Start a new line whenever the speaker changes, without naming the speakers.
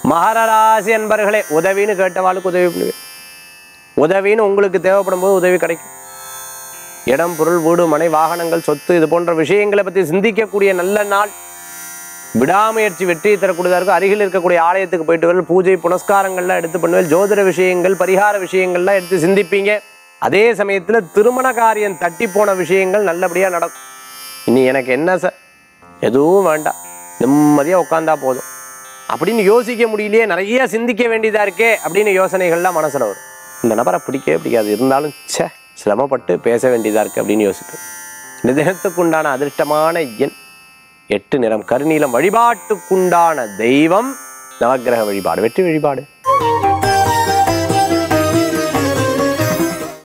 மகர ராசி அன்பர்களே உதவின்னு கேட்டவாளுக்கு உதவி பண்ணுவேன் உதவின்னு உங்களுக்கு தேவைப்படும் போது உதவி கிடைக்கும் இடம் பொருள் வீடு மனை வாகனங்கள் சொத்து இது போன்ற விஷயங்களை பற்றி சிந்திக்கக்கூடிய நல்ல நாள் விடாமுயற்சி வெற்றியை தரக்கூடியதாக இருக்கும் அருகில் இருக்கக்கூடிய ஆலயத்துக்கு போயிட்டு வரல் பூஜை புனஸ்காரங்கள்லாம் எடுத்து பண்ணுவேன் ஜோதிட விஷயங்கள் பரிகார விஷயங்கள்லாம் எடுத்து சிந்திப்பீங்க அதே சமயத்தில் திருமண காரியம் தட்டி போன விஷயங்கள் நல்லபடியாக நடக்கும் இனி எனக்கு என்ன சார் எதுவும் வேண்டாம் நிம்மதியாக உட்காந்தா போதும் அப்படின்னு யோசிக்க முடியலையே நிறைய சிந்திக்க வேண்டியதாக இருக்கே அப்படின்னு யோசனைகள்லாம் மனசில் வரும் இந்த நபரை பிடிக்கவே பிடிக்காது இருந்தாலும் ச்சே சிரமப்பட்டு பேச வேண்டியதாக இருக்குது அப்படின்னு யோசிப்பேன் இந்த தினத்துக்குண்டான அதிர்ஷ்டமான எண் எட்டு நிறம் கருநீலம் வழிபாட்டுக்குண்டான தெய்வம் நவக்கிரக வழிபாடு வெற்றி வழிபாடு